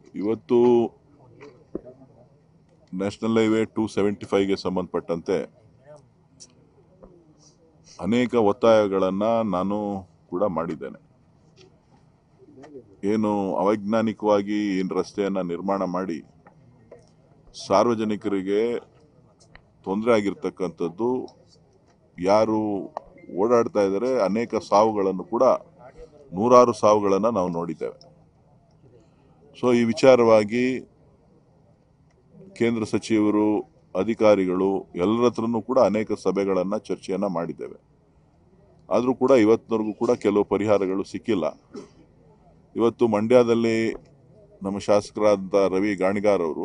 ಇವತ್ತು national highway two seventy ಫೈವ್ಗೆ ಸಂಬಂಧಪಟ್ಟಂತೆ ಅನೇಕ ಒತ್ತಾಯಗಳನ್ನು ನಾನು ಕೂಡ ಮಾಡಿದ್ದೇನೆ ಏನು ಅವೈಜ್ಞಾನಿಕವಾಗಿ ಏನು ರಸ್ತೆಯನ್ನು ನಿರ್ಮಾಣ ಮಾಡಿ ಸಾರ್ವಜನಿಕರಿಗೆ ತೊಂದರೆ ಆಗಿರ್ತಕ್ಕಂಥದ್ದು ಯಾರು ಓಡಾಡ್ತಾ ಇದ್ದಾರೆ ಅನೇಕ ಸಾವುಗಳನ್ನು ಕೂಡ ನೂರಾರು ಸಾವುಗಳನ್ನು ನಾವು ನೋಡಿದ್ದೇವೆ ಸೊ ಈ ವಿಚಾರವಾಗಿ ಕೇಂದ್ರ ಸಚಿವರು ಅಧಿಕಾರಿಗಳು ಎಲ್ಲರ ಹತ್ರನೂ ಕೂಡ ಅನೇಕ ಸಭೆಗಳನ್ನು ಚರ್ಚೆಯನ್ನು ಮಾಡಿದ್ದೇವೆ ಆದರೂ ಕೂಡ ಇವತ್ತಿನವರೆಗೂ ಕೂಡ ಕೆಲವು ಪರಿಹಾರಗಳು ಸಿಕ್ಕಿಲ್ಲ ಇವತ್ತು ಮಂಡ್ಯದಲ್ಲಿ ನಮ್ಮ ಶಾಸಕರಾದಂಥ ರವಿ ಗಾಣಿಗಾರ್ ಅವರು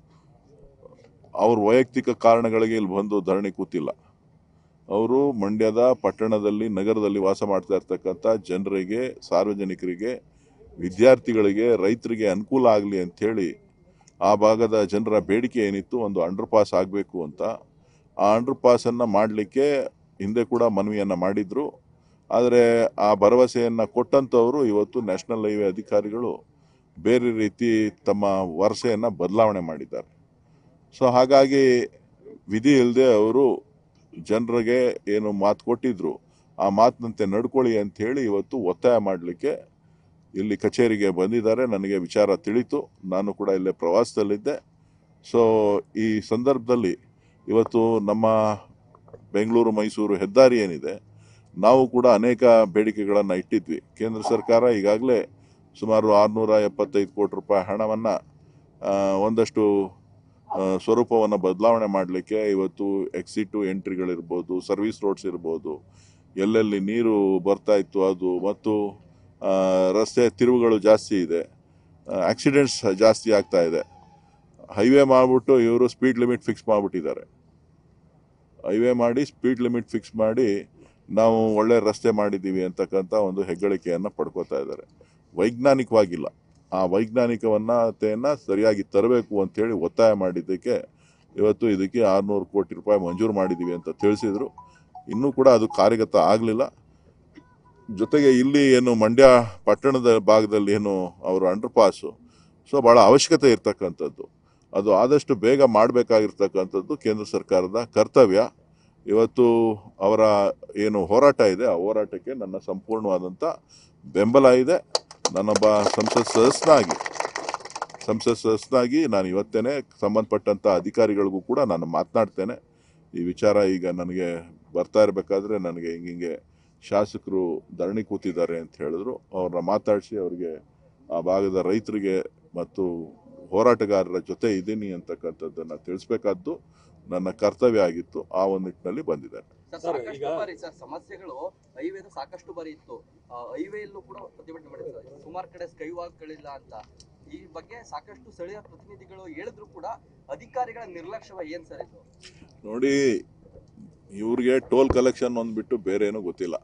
ಅವ್ರ ವೈಯಕ್ತಿಕ ಕಾರಣಗಳಿಗೆ ಇಲ್ಲಿ ಬಂದು ಧರಣಿ ಕೂತಿಲ್ಲ ಅವರು ಮಂಡ್ಯದ ಪಟ್ಟಣದಲ್ಲಿ ನಗರದಲ್ಲಿ ವಾಸ ಮಾಡ್ತಾ ಇರ್ತಕ್ಕಂಥ ಜನರಿಗೆ ಸಾರ್ವಜನಿಕರಿಗೆ ವಿದ್ಯಾರ್ಥಿಗಳಿಗೆ ರೈತರಿಗೆ ಅನುಕೂಲ ಆಗಲಿ ಅಂಥೇಳಿ ಆ ಭಾಗದ ಜನರ ಬೇಡಿಕೆ ಏನಿತ್ತು ಒಂದು ಅಂಡರ್ ಪಾಸ್ ಆಗಬೇಕು ಅಂತ ಆ ಅಂಡರ್ ಪಾಸನ್ನು ಮಾಡಲಿಕ್ಕೆ ಹಿಂದೆ ಕೂಡ ಮನವಿಯನ್ನು ಮಾಡಿದ್ರು ಆದರೆ ಆ ಭರವಸೆಯನ್ನು ಕೊಟ್ಟಂಥವರು ಇವತ್ತು ನ್ಯಾಷನಲ್ ಹೈವೇ ಅಧಿಕಾರಿಗಳು ಬೇರೆ ರೀತಿ ತಮ್ಮ ವರಸೆಯನ್ನು ಬದಲಾವಣೆ ಮಾಡಿದ್ದಾರೆ ಸೊ ಹಾಗಾಗಿ ವಿಧಿ ಇಲ್ಲದೆ ಅವರು ಜನರಿಗೆ ಏನು ಮಾತು ಕೊಟ್ಟಿದ್ರು ಆ ಮಾತಿನಂತೆ ನಡ್ಕೊಳ್ಳಿ ಅಂತ ಹೇಳಿ ಇವತ್ತು ಒತ್ತಾಯ ಮಾಡಲಿಕ್ಕೆ ಇಲ್ಲಿ ಕಚೇರಿಗೆ ಬಂದಿದ್ದಾರೆ ನನಗೆ ವಿಚಾರ ತಿಳಿತು ನಾನು ಕೂಡ ಇಲ್ಲೇ ಪ್ರವಾಸದಲ್ಲಿದ್ದೆ ಸೊ ಈ ಸಂದರ್ಭದಲ್ಲಿ ಇವತ್ತು ನಮ್ಮ ಬೆಂಗಳೂರು ಮೈಸೂರು ಹೆದ್ದಾರಿ ಏನಿದೆ ನಾವು ಕೂಡ ಅನೇಕ ಬೇಡಿಕೆಗಳನ್ನು ಇಟ್ಟಿದ್ವಿ ಕೇಂದ್ರ ಸರ್ಕಾರ ಈಗಾಗಲೇ ಸುಮಾರು ಆರುನೂರ ಎಪ್ಪತ್ತೈದು ಕೋಟಿ ರೂಪಾಯಿ ಹಣವನ್ನು ಒಂದಷ್ಟು ಸ್ವರೂಪವನ್ನು ಬದಲಾವಣೆ ಮಾಡಲಿಕ್ಕೆ ಇವತ್ತು ಎಕ್ಸಿಟು ಎಂಟ್ರಿಗಳಿರ್ಬೋದು ಸರ್ವಿಸ್ ರೋಡ್ಸ್ ಇರ್ಬೋದು ಎಲ್ಲೆಲ್ಲಿ ನೀರು ಬರ್ತಾ ಇತ್ತು ಅದು ಮತ್ತು ಆ, ರಸ್ತೆ ತಿರುವುಗಳು ಜಾಸ್ತಿ ಇದೆ ಆಕ್ಸಿಡೆಂಟ್ಸ್ ಜಾಸ್ತಿ ಆಗ್ತಾ ಇದೆ ಹೈವೇ ಮಾಡಿಬಿಟ್ಟು ಇವರು ಸ್ಪೀಡ್ ಲಿಮಿಟ್ ಫಿಕ್ಸ್ ಮಾಡಿಬಿಟ್ಟಿದ್ದಾರೆ ಹೈವೇ ಮಾಡಿ ಸ್ಪೀಡ್ ಲಿಮಿಟ್ ಫಿಕ್ಸ್ ಮಾಡಿ ನಾವು ಒಳ್ಳೆ ರಸ್ತೆ ಮಾಡಿದ್ದೀವಿ ಅಂತಕ್ಕಂಥ ಒಂದು ಹೆಗ್ಗಳಿಕೆಯನ್ನು ಪಡ್ಕೋತಾ ಇದ್ದಾರೆ ವೈಜ್ಞಾನಿಕವಾಗಿಲ್ಲ ಆ ವೈಜ್ಞಾನಿಕವನ್ನತೆಯನ್ನು ಸರಿಯಾಗಿ ತರಬೇಕು ಅಂತೇಳಿ ಒತ್ತಾಯ ಮಾಡಿದ್ದಕ್ಕೆ ಇವತ್ತು ಇದಕ್ಕೆ ಆರುನೂರು ಕೋಟಿ ರೂಪಾಯಿ ಮಂಜೂರು ಮಾಡಿದ್ದೀವಿ ಅಂತ ತಿಳಿಸಿದರು ಇನ್ನೂ ಕೂಡ ಅದು ಕಾರ್ಯಗತ ಆಗಲಿಲ್ಲ ಜೊತೆಗೆ ಇಲ್ಲಿ ಏನು ಮಂಡ್ಯ ಪಟ್ಟಣದ ಭಾಗದಲ್ಲಿ ಏನು ಅವರು ಅಂಡರ್ ಪಾಸು ಸೊ ಭಾಳ ಅವಶ್ಯಕತೆ ಇರ್ತಕ್ಕಂಥದ್ದು ಅದು ಆದಷ್ಟು ಬೇಗ ಮಾಡಬೇಕಾಗಿರ್ತಕ್ಕಂಥದ್ದು ಕೇಂದ್ರ ಸರ್ಕಾರದ ಕರ್ತವ್ಯ ಇವತ್ತು ಅವರ ಏನು ಹೋರಾಟ ಇದೆ ಆ ಹೋರಾಟಕ್ಕೆ ನನ್ನ ಸಂಪೂರ್ಣವಾದಂಥ ಬೆಂಬಲ ಇದೆ ನಾನೊಬ್ಬ ಸಂಸತ್ ಸದಸ್ಯನಾಗಿ ಸಂಸತ್ ಸದಸ್ಯನಾಗಿ ನಾನು ಇವತ್ತೇನೆ ಸಂಬಂಧಪಟ್ಟಂಥ ಅಧಿಕಾರಿಗಳಿಗೂ ಕೂಡ ನಾನು ಮಾತನಾಡ್ತೇನೆ ಈ ವಿಚಾರ ಈಗ ನನಗೆ ಬರ್ತಾ ಇರಬೇಕಾದ್ರೆ ನನಗೆ ಹಿಂಗಿಂಗೆ ಶಾಸಕರು ಧರಣಿ ಕೂತಿದ್ದಾರೆ ಅಂತ ಹೇಳಿದ್ರು ಅವ್ರನ್ನ ಮಾತಾಡಿಸಿ ಅವರಿಗೆ ಆ ಭಾಗದ ರೈತರಿಗೆ ಮತ್ತು ಹೋರಾಟಗಾರರ ಜೊತೆ ಇದ್ದೀನಿ ಅಂತಕ್ಕಂಥದ್ದನ್ನು ತಿಳಿಸ್ಬೇಕಾದ್ದು ನನ್ನ ಕರ್ತವ್ಯ ಆಗಿತ್ತು ಆ ಒಂದು ನಿಟ್ಟಿನಲ್ಲಿ ಬಂದಿದ್ದಾರೆ ಸರ್ ಸರ್, ಸಾಕಷ್ಟು ಈಗ- ಬಾರಿ ಸರ್ ಸಮಸ್ಯೆಗಳು ಹೈವೇದು ಸಾಕಷ್ಟು ಬಾರಿ ಇತ್ತು ಹೈವೇಯಲ್ಲೂ ಕೂಡ ಪ್ರತಿಭಟನೆ ಮಾಡಿದ್ದಾರೆ ಸುಮಾರು ಕಡೆ ಸ್ಕೈ ವಾಕ್ಗಳಿಲ್ಲ ಅಂತ ಈ ಬಗ್ಗೆ ಸಾಕಷ್ಟು ಸ್ಥಳೀಯ ಪ್ರತಿನಿಧಿಗಳು ಹೇಳಿದ್ರು ಕೂಡ ಅಧಿಕಾರಿಗಳ ನಿರ್ಲಕ್ಷ್ಯ ಏನ್ ಸರ್ ಇದು ನೋಡಿ ಇವ್ರಿಗೆ ಟೋಲ್ ಕಲೆಕ್ಷನ್ ಅಂದ್ಬಿಟ್ಟು ಬೇರೆ ಏನೂ ಗೊತ್ತಿಲ್ಲ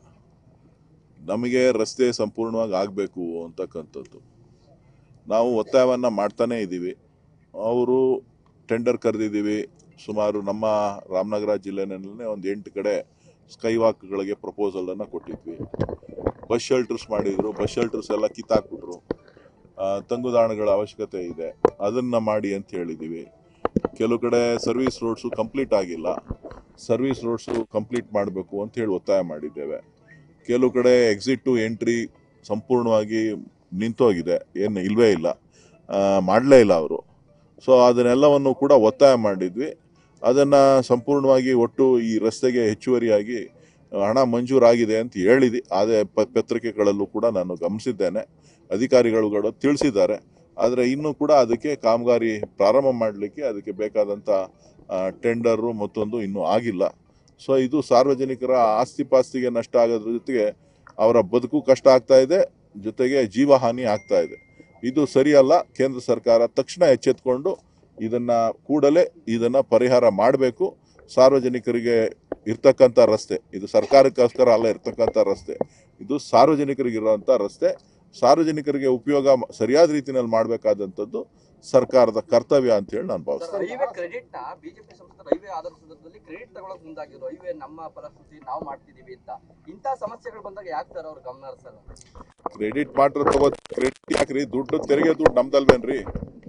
ನಮಗೆ ರಸ್ತೆ ಸಂಪೂರ್ಣವಾಗಿ ಆಗಬೇಕು ಅಂತಕ್ಕಂಥದ್ದು ನಾವು ಒತ್ತಾಯವನ್ನು ಮಾಡ್ತಾನೇ ಇದ್ದೀವಿ ಅವರು ಟೆಂಡರ್ ಕರೆದಿದ್ದೀವಿ ಸುಮಾರು ನಮ್ಮ ರಾಮನಗರ ಜಿಲ್ಲೆನಲ್ಲೇ ಒಂದು ಎಂಟು ಕಡೆ ಸ್ಕೈ ವಾಕ್ಗಳಿಗೆ ಪ್ರಪೋಸಲನ್ನು ಕೊಟ್ಟಿದ್ವಿ ಬಸ್ ಶೆಲ್ಟರ್ಸ್ ಮಾಡಿದರು ಬಸ್ ಶೆಲ್ಟರ್ಸ್ ಎಲ್ಲ ಕಿತ್ತಾಕ್ಬಿಟ್ರು ಆ, ತಂಗುದಾಣಗಳ ಅವಶ್ಯಕತೆ ಇದೆ ಅದನ್ನು ಮಾಡಿ ಅಂತ ಹೇಳಿದ್ದೀವಿ ಕೆಲವು ಕಡೆ ಸರ್ವಿಸ್ ರೋಡ್ಸು ಕಂಪ್ಲೀಟ್ ಆಗಿಲ್ಲ ಸರ್ವಿಸ್ ರೋಡ್ಸು ಕಂಪ್ಲೀಟ್ ಮಾಡಬೇಕು ಅಂತ ಹೇಳಿ ಒತ್ತಾಯ ಮಾಡಿದ್ದೇವೆ ಕೆಲವು ಕಡೆ ಎಕ್ಸಿಟ್ ಟು ಎಂಟ್ರಿ ಸಂಪೂರ್ಣವಾಗಿ ನಿಂತೋಗಿದೆ ಏನು ಇಲ್ವೇ ಇಲ್ಲ ಮಾಡಲೇ ಇಲ್ಲ ಅವರು ಸೊ ಅದನ್ನೆಲ್ಲವನ್ನು ಕೂಡ ಒತ್ತಾಯ ಮಾಡಿದ್ವಿ ಅದನ್ನು ಸಂಪೂರ್ಣವಾಗಿ ಒಟ್ಟು ಈ ರಸ್ತೆಗೆ ಹೆಚ್ಚುವರಿಯಾಗಿ ಹಣ ಮಂಜೂರಾಗಿದೆ ಅಂತ ಹೇಳಿದೆ ಅದೇ ಪ ಪತ್ರಿಕೆಗಳಲ್ಲೂ ಕೂಡ ನಾನು ಗಮನಿಸಿದ್ದೇನೆ ಅಧಿಕಾರಿಗಳು ತಿಳಿಸಿದ್ದಾರೆ ಆದರೆ ಇನ್ನೂ ಕೂಡ ಅದಕ್ಕೆ ಕಾಮಗಾರಿ ಪ್ರಾರಂಭ ಮಾಡಲಿಕ್ಕೆ ಅದಕ್ಕೆ ಬೇಕಾದಂಥ ಟೆಂಡರು ಮತ್ತೊಂದು ಇನ್ನೂ ಆಗಿಲ್ಲ ಸೊ ಇದು ಸಾರ್ವಜನಿಕರ ಆಸ್ತಿ ಪಾಸ್ತಿಗೆ ನಷ್ಟ ಆಗೋದ್ರ ಜೊತೆಗೆ ಅವರ ಬದುಕು ಕಷ್ಟ ಆಗ್ತಾ ಇದೆ ಜೊತೆಗೆ ಜೀವಹಾನಿ ಆಗ್ತಾ ಇದೆ ಇದು ಸರಿಯಲ್ಲ ಕೇಂದ್ರ ಸರ್ಕಾರ ತಕ್ಷಣ ಎಚ್ಚೆತ್ಕೊಂಡು ಇದನ್ನ ಕೂಡಲೇ ಇದನ್ನ ಪರಿಹಾರ ಮಾಡಬೇಕು ಸಾರ್ವಜನಿಕರಿಗೆ ಇರ್ತಕ್ಕಂಥ ರಸ್ತೆ ಇದು ಸರ್ಕಾರಕ್ಕೋಸ್ಕರ ಅಲ್ಲ ಇರ್ತಕ್ಕಂಥ ರಸ್ತೆ ಇದು ಸಾರ್ವಜನಿಕರಿಗಿರುವಂಥ ರಸ್ತೆ ಸಾರ್ವಜನಿಕರಿಗೆ ಉಪಯೋಗ ಮ- ಸರಿಯಾದ ರೀತಿಯಲ್ಲಿ ಮಾಡಬೇಕಾದಂಥದ್ದು ಸರ್ಕಾರದ ಕರ್ತವ್ಯ ಅಂತ ಹೇಳಿ ನಾನು ಸರ್ ಭಾವಿಸ್ತೇನೆ ಹೈವೇ ಕ್ರೆಡಿಟ್ ನ ಬಿಜೆಪಿ ಸಂಸದರು ಹೈವೇ ಆಧಾರ ಸಂದರ್ಭದಲ್ಲಿ ಕ್ರೆಡಿಟ್ ತಗೊಳಕ್ ಮುಂದಾಗಿದ್ರು ಹೈವೇ ನಮ್ಮ ಪರಿಸ್ಥಿತಿ ನಾವು ಮಾಡ್ತಿದೀವಿ ಅಂತ ಇಂಥ ಸಮಸ್ಯೆಗಳು ಬಂದಾಗ ಯಾಕೆ ಸರ್ ಅವ್ರು ಗಮನ ಹರಿಸಲ್ಲ ಕ್ರೆಡಿಟ್ ಮಾತ್ರ ತಗೋ ಕ್ರೆಡಿಟ್ ಯಾಕ್ರಿ ದುಡ್ಡು ತೆರಿಗೆ ದುಡ್ಡು ನಮ್ದಲ್ವೇನ್ರಿ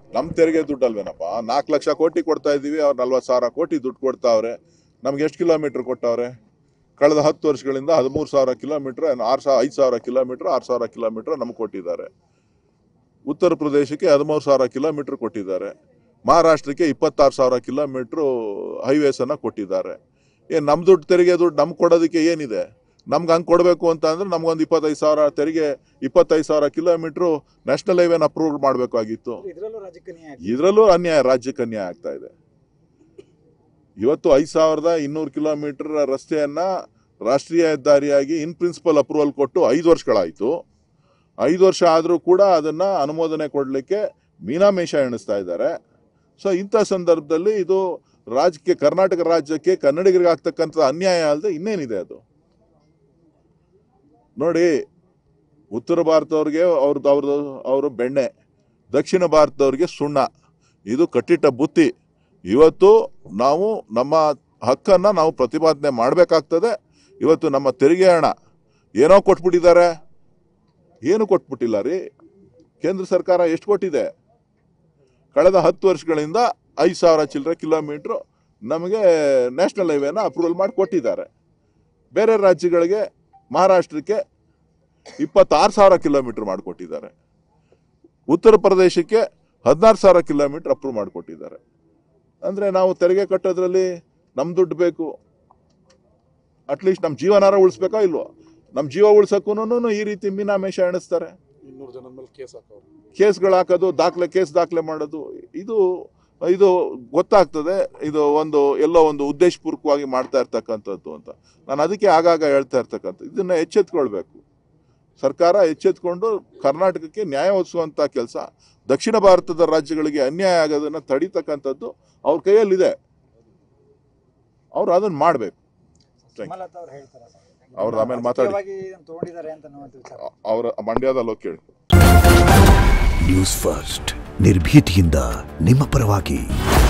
ನಮ್ಮ ತೆರಿಗೆ ದುಡ್ಡಲ್ವೇನಪ್ಪ ನಾಲ್ಕು ಲಕ್ಷ ಕೋಟಿ ಕೊಡ್ತಾ ಇದ್ದೀವಿ ಅವ್ರು ನಲ್ವತ್ತು ಸಾವಿರ ಕೋಟಿ ದುಡ್ಡು ಕೊಡ್ತಾವ್ರೆ ನಮ್ಗೆ ಎಷ್ಟು ಕಿಲೋಮೀಟ್ರ್ ಕೊಟ್ಟವ್ರೆ ಕಳೆದ ಹತ್ತು ವರ್ಷಗಳಿಂದ ಹದಿಮೂರು ಸಾವಿರ ಕಿಲೋಮೀಟ್ರ್ ಆರು ಸಾವಿರ ಐದು ಸಾವಿರ ಕಿಲೋಮೀಟ್ರ್ ಆರು ಸಾವಿರ ಕಿಲೋಮೀಟ್ರ್ ನಮ್ಗೆ ಕೊಟ್ಟಿದ್ದಾರೆ ಉತ್ತರ ಪ್ರದೇಶಕ್ಕೆ ಹದಿಮೂರು ಸಾವಿರ ಕಿಲೋಮೀಟ್ರ್ ಕೊಟ್ಟಿದ್ದಾರೆ ಮಹಾರಾಷ್ಟ್ರಕ್ಕೆ ಇಪ್ಪತ್ತಾರು ಸಾವಿರ ಕಿಲೋಮೀಟ್ರು ಹೈವೇಸನ್ನು ಕೊಟ್ಟಿದ್ದಾರೆ ಏನು ನಮ್ಮ ದುಡ್ಡು ತೆರಿಗೆ ದುಡ್ಡು ನಮ್ಗೆ ಕೊಡೋದಕ್ಕೆ ಏನಿದೆ ನಮ್ಗೆ ಹಂಗೆ ಕೊಡಬೇಕು ಅಂತ ಅಂದ್ರೆ ನಮ್ಗೊಂದು ಇಪ್ಪತ್ತೈದು ಸಾವಿರ ತೆರಿಗೆ ಇಪ್ಪತ್ತೈದು ಸಾವಿರ ಕಿಲೋಮೀಟ್ರು ನ್ಯಾಷನಲ್ ಹೈವೇನ ಅಪ್ರೂವ್ ಮಾಡಬೇಕಾಗಿತ್ತು ಇದರಲ್ಲೂ ರಾಜಕೀಯ ನ್ಯಾಯ ಆಗಿದೆ. ಇದರಲ್ಲೂ ಅನ್ಯಾಯ ರಾಜ್ಯಕ್ಕೆ ಅನ್ಯಾಯ ಆಗ್ತಾ ಇದೆ ಇವತ್ತು ಐದು ಸಾವಿರದ ಇನ್ನೂರು ಕಿಲೋಮೀಟರ್ ರಸ್ತೆಯನ್ನ ರಾಷ್ಟ್ರೀಯ ಹೆದ್ದಾರಿಯಾಗಿ ಇನ್ ಪ್ರಿನ್ಸಿಪಲ್ ಅಪ್ರೂವಲ್ ಕೊಟ್ಟು ಐದು ವರ್ಷಗಳಾಯಿತು ಐದು ವರ್ಷ ಆದರೂ ಕೂಡ ಅದನ್ನ ಅನುಮೋದನೆ ಕೊಡಲಿಕ್ಕೆ ಮೀನಾಮೇಷ ಎಣಿಸ್ತಾ ಇದ್ದಾರೆ ಸೊ ಇಂಥ ಸಂದರ್ಭದಲ್ಲಿ ಇದು ರಾಜ್ಯಕ್ಕೆ ಕರ್ನಾಟಕ ರಾಜ್ಯಕ್ಕೆ ಕನ್ನಡಿಗರಿಗೆ ಆಗ್ತಕ್ಕಂಥ ಅನ್ಯಾಯ ಅಲ್ಲದೆ ಇನ್ನೇನಿದೆ ಅದು ನೋಡಿ ಉತ್ತರ ಭಾರತದವ್ರಿಗೆ ಅವ್ರದ್ದು ಅವ್ರದ್ದು ಅವರು ಬೆಣ್ಣೆ ದಕ್ಷಿಣ ಭಾರತದವ್ರಿಗೆ ಸುಣ್ಣ ಇದು ಕಟ್ಟಿಟ್ಟ ಬುತ್ತಿ ಇವತ್ತು ನಾವು ನಮ್ಮ ಹಕ್ಕನ್ನು ನಾವು ಪ್ರತಿಪಾದನೆ ಮಾಡಬೇಕಾಗ್ತದೆ ಇವತ್ತು ನಮ್ಮ ತೆರಿಗೆ ಹಣ ಏನೋ ಕೊಟ್ಬಿಟ್ಟಿದ್ದಾರೆ ಏನು ಕೊಟ್ಬಿಟ್ಟಿಲ್ಲ ರೀ ಕೇಂದ್ರ ಸರ್ಕಾರ ಎಷ್ಟು ಕೊಟ್ಟಿದೆ ಕಳೆದ ಹತ್ತು ವರ್ಷಗಳಿಂದ ಐದು ಸಾವಿರ ಚಿಲ್ಲರೆ ಕಿಲೋಮೀಟ್ರು ನಮಗೆ ನ್ಯಾಷನಲ್ ಹೈವೇನ ಅಪ್ರೂವಲ್ ಮಾಡಿ ಕೊಟ್ಟಿದ್ದಾರೆ ಬೇರೆ ರಾಜ್ಯಗಳಿಗೆ ಮಹಾರಾಷ್ಟ್ರಕ್ಕೆ ಇಪ್ಪತ್ತಾರು ಸಾವಿರ ಕಿಲೋಮೀಟ್ರ್ ಮಾಡಿಕೊಟ್ಟಿದ್ದಾರೆ ಉತ್ತರ ಪ್ರದೇಶಕ್ಕೆ ಹದಿನಾರು ಸಾವಿರ ಕಿಲೋಮೀಟ್ರ್ ಅಪ್ರೂವ್ ಮಾಡಿಕೊಟ್ಟಿದ್ದಾರೆ ಅಂದರೆ ನಾವು ತೆರಿಗೆ ಕಟ್ಟೋದ್ರಲ್ಲಿ ನಮ್ಮ ದುಡ್ಡು ಬೇಕು ಅಟ್ಲೀಸ್ಟ್ ನಮ್ಮ ಜೀವನಾರ ಉಳಿಸ್ಬೇಕಾ ಇಲ್ವೋ ನಮ್ಮ ಜೀವ ಉಳ್ಸಕ್ಕೂ ಈ ರೀತಿ ಮೀನಾಮೇಷ ಎಣಿಸ್ತಾರೆ ಇನ್ನೂರು ಜನದ ಮೇಲೆ ಕೇಸ್ ಹಾಕೋರು ಕೇಸ್ಗಳು ಹಾಕೋದು ದಾಖಲೆ ಕೇಸ್ ದಾಖಲೆ ಮಾಡೋದು ಇದು ಇದು ಗೊತ್ತಾಗ್ತದೆ ಇದು ಒಂದು ಎಲ್ಲೋ ಒಂದು ಉದ್ದೇಶಪೂರ್ವಕವಾಗಿ ಮಾಡ್ತಾ ಇರ್ತಕ್ಕಂಥದ್ದು ಅಂತ ನಾನು ಅದಕ್ಕೆ ಆಗಾಗ ಹೇಳ್ತಾ ಇರ್ತಕ್ಕಂಥ ಇದನ್ನ ಎಚ್ಚೆತ್ಕೊಳ್ಬೇಕು ಸರ್ಕಾರ ಎಚ್ಚೆತ್ಕೊಂಡು ಕರ್ನಾಟಕಕ್ಕೆ ನ್ಯಾಯ ಒದಗಿಸುವಂಥ ಕೆಲಸ ದಕ್ಷಿಣ ಭಾರತದ ರಾಜ್ಯಗಳಿಗೆ ಅನ್ಯಾಯ ಆಗೋದನ್ನ ತಡಿತಕ್ಕಂಥದ್ದು ಅವ್ರ ಕೈಯಲ್ಲಿದೆ ಅವ್ರು ಅದನ್ನ ಮಾಡಬೇಕು ಸುಮಲತಾ ಅವ್ರು ಹೇಳ್ತಾರೆ ಸರ್. ಅವ್ರದ್ದು ಆಮೇಲೆ ಮಾತಾಡಿ ರಾಜಕೀಯವಾಗಿ ಇದನ್ನ ತಗೊಂಡಿದ್ದಾರೆ ಅಂತ ಅನ್ನುವಂಥ ವಿಚಾರ ಅವರ ಮಂಡ್ಯದಲ್ಲಿ ಹೋಗಿ ಕೇಳಿ ನ್ಯೂಸ್ ಫಸ್ಟ್ ನಿರ್ಭೀತಿಯಿಂದ ನಿಮ್ಮ ಪರವಾಗಿ